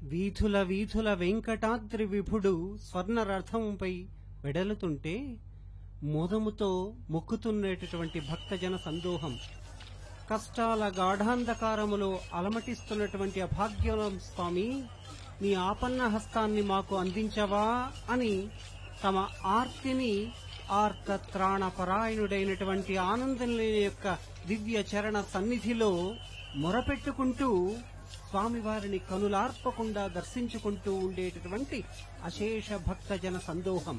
వీధుల వీధుల వెంకటాద్రి విభుడు స్వర్ణ రథంపై వెడలుతుంటే మోదముతో మొక్కుతున్నటువంటి భక్తజన సందోహం కష్టాల గాఢాంధకారములో అలమటిస్తున్నటువంటి అభాగ్యం స్వామి నీ ఆపన్న హస్తాన్ని మాకు అందించవా అని తమ ఆర్తిని ఆర్త త్రాణ పరాయణుడైనటువంటి ఆనందలేని యొక్క దివ్య చరణ సన్నిధిలో మొరపెట్టుకుంటూ స్వామివారిని కనులార్పకుండా దర్శించుకుంటూ ఉండేటటువంటి అశేష భక్తజన సందోహం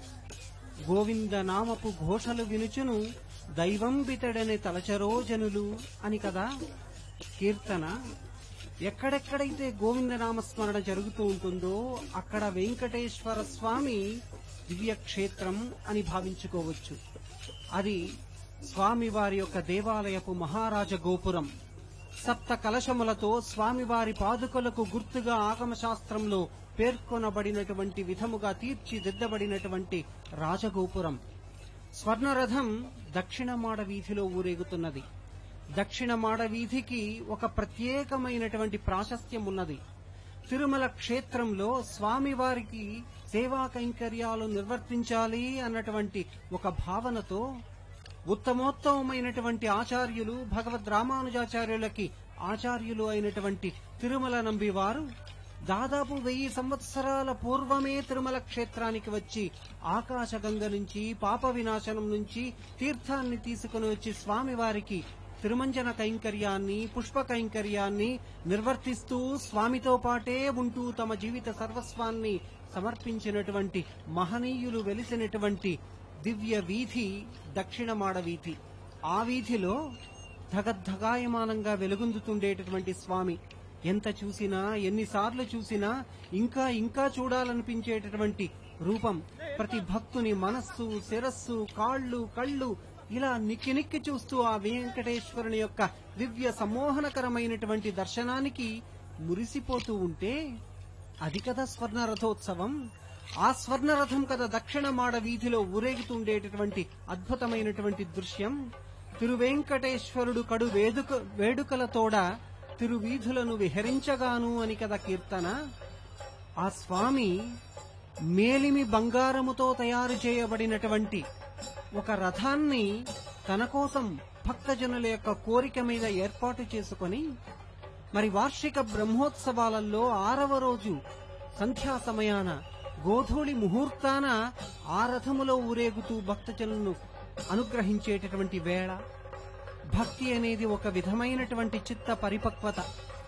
గోవింద నామపు ఘోషలు వినుచును దైవం బితడని తలచరోజనులు అని కదా కీర్తన ఎక్కడెక్కడైతే గోవింద నామస్మరణ జరుగుతూ ఉంటుందో అక్కడ వెంకటేశ్వర స్వామి దివ్యక్షేత్రం అని భావించుకోవచ్చు అది స్వామివారి యొక్క దేవాలయపు మహారాజ గోపురం సప్త కలశములతో స్వామివారి పాదుకలకు గుర్తుగా ఆగమ శాస్త్రంలో పేర్కొనబడినటువంటి విధముగా తీర్చిదిద్దబడినటువంటి రాజగోపురం స్వర్ణరథం దక్షిణ మాడ వీధిలో ఊరేగుతున్నది దక్షిణ మాడ వీధికి ఒక ప్రత్యేకమైనటువంటి ప్రాశస్త్యం ఉన్నది తిరుమల క్షేత్రంలో స్వామివారికి సేవా కైంకర్యాలు నిర్వర్తించాలి అన్నటువంటి ఒక భావనతో ఉత్తమోత్తమైనటువంటి ఆచార్యులు భగవద్ రామానుజాచార్యులకి ఆచార్యులు అయినటువంటి తిరుమల నంబివారు దాదాపు వెయ్యి సంవత్సరాల పూర్వమే తిరుమల క్షేత్రానికి వచ్చి ఆకాశగంగ నుంచి పాప వినాశనం నుంచి తీర్థాన్ని తీసుకుని వచ్చి స్వామివారికి తిరుమంజన కైంకర్యాన్ని పుష్ప కైంకర్యాన్ని నిర్వర్తిస్తూ స్వామితో పాటే ఉంటూ తమ జీవిత సర్వస్వాన్ని సమర్పించినటువంటి మహనీయులు వెలిసినటువంటి దివ్య వీధి దక్షిణమాడ వీధి ఆ వీధిలో ధగద్ధగాయమానంగా వెలుగొందుతుండేటటువంటి స్వామి ఎంత చూసినా ఎన్నిసార్లు చూసినా ఇంకా ఇంకా చూడాలనిపించేటటువంటి రూపం ప్రతి భక్తుని మనస్సు శిరస్సు కాళ్ళు కళ్ళు ఇలా నిక్కి నిక్కి చూస్తూ ఆ వెంకటేశ్వరుని యొక్క దివ్య సమ్మోహనకరమైనటువంటి దర్శనానికి మురిసిపోతూ ఉంటే అది కదా స్వర్ణ రథోత్సవం ఆ స్వర్ణ రథం కదా దక్షిణ మాడ వీధిలో ఊరేగుతుండేటటువంటి అద్భుతమైనటువంటి దృశ్యం తిరువెంకటేశ్వరుడు కడు వేడుక వేడుకలతోడ తిరువీధులను విహరించగాను అని కదా కీర్తన ఆ స్వామి మేలిమి బంగారముతో తయారు చేయబడినటువంటి ఒక రథాన్ని తన కోసం భక్తజనుల యొక్క కోరిక మీద ఏర్పాటు చేసుకొని మరి వార్షిక బ్రహ్మోత్సవాలలో ఆరవ రోజు సంధ్యా సమయాన గోధూళి ముహూర్తాన ఆ రథములో ఊరేగుతూ భక్తజనులను అనుగ్రహించేటటువంటి వేళ భక్తి అనేది ఒక విధమైనటువంటి చిత్త పరిపక్వత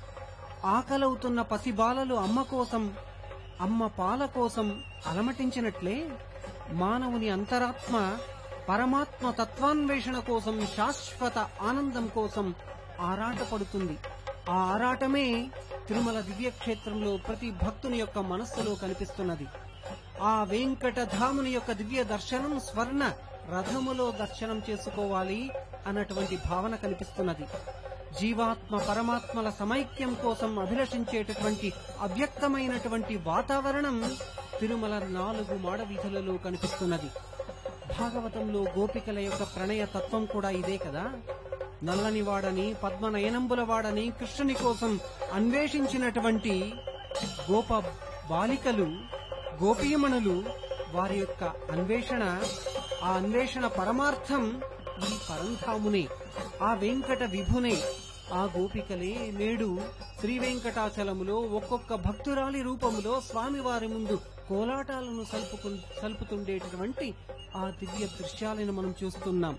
ఆకలవుతున్న పసిబాలలు అమ్మ కోసం అమ్మ పాల కోసం అలమటించినట్లే మానవుని అంతరాత్మ పరమాత్మ తత్వాన్వేషణ కోసం శాశ్వత ఆనందం కోసం ఆరాటపడుతుంది ఆ ఆరాటమే తిరుమల దివ్యక్షేత్రంలో ప్రతి భక్తుని యొక్క మనస్సులో కనిపిస్తున్నది ఆ వెంకటధాముని యొక్క దివ్య దర్శనం స్వర్ణ రథములో దర్శనం చేసుకోవాలి అన్నటువంటి భావన కనిపిస్తున్నది జీవాత్మ పరమాత్మల సమైక్యం కోసం అభిలషించేటటువంటి అవ్యక్తమైనటువంటి వాతావరణం తిరుమల నాలుగు మాడవీధులలో కనిపిస్తున్నది భాగవతంలో గోపికల యొక్క ప్రణయ తత్వం కూడా ఇదే కదా నల్లని వాడని పద్మనయనంబుల వాడని కృష్ణుని కోసం అన్వేషించినటువంటి గోప బాలికలు గోపీమణులు వారి యొక్క అన్వేషణ ఆ అన్వేషణ పరమార్థం ఈ పరంధామునే ఆ వెంకట విభునే ఆ గోపికలే నేడు శ్రీ వెంకటాచలములో ఒక్కొక్క భక్తురాలి రూపములో స్వామివారి ముందు కోలాటాలను సల్పుకు సల్పుతుండేటటువంటి ఆ దివ్య దృశ్యాలను మనం చూస్తున్నాం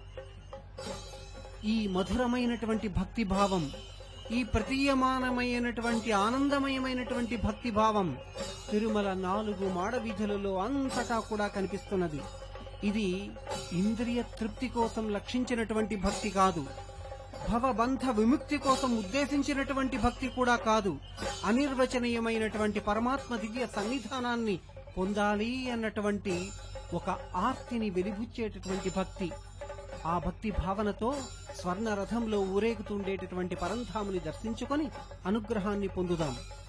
ఈ మధురమైనటువంటి భక్తి భావం ఈ ప్రతీయమానమైనటువంటి ఆనందమయమైనటువంటి భక్తి భావం తిరుమల నాలుగు మాడవీధులలో అంతటా కూడా కనిపిస్తున్నది ఇది ఇంద్రియ తృప్తి కోసం లక్షించినటువంటి భక్తి కాదు భవబంధ విముక్తి కోసం ఉద్దేశించినటువంటి భక్తి కూడా కాదు అనిర్వచనీయమైనటువంటి పరమాత్మ దివ్య సన్నిధానాన్ని పొందాలి అన్నటువంటి ఒక ఆర్తిని వెలిబుచ్చేటటువంటి భక్తి ఆ భక్తి భావనతో స్వర్ణ రథంలో ఊరేగుతుండేటటువంటి పరంధాముని దర్శించుకొని అనుగ్రహాన్ని పొందుదాం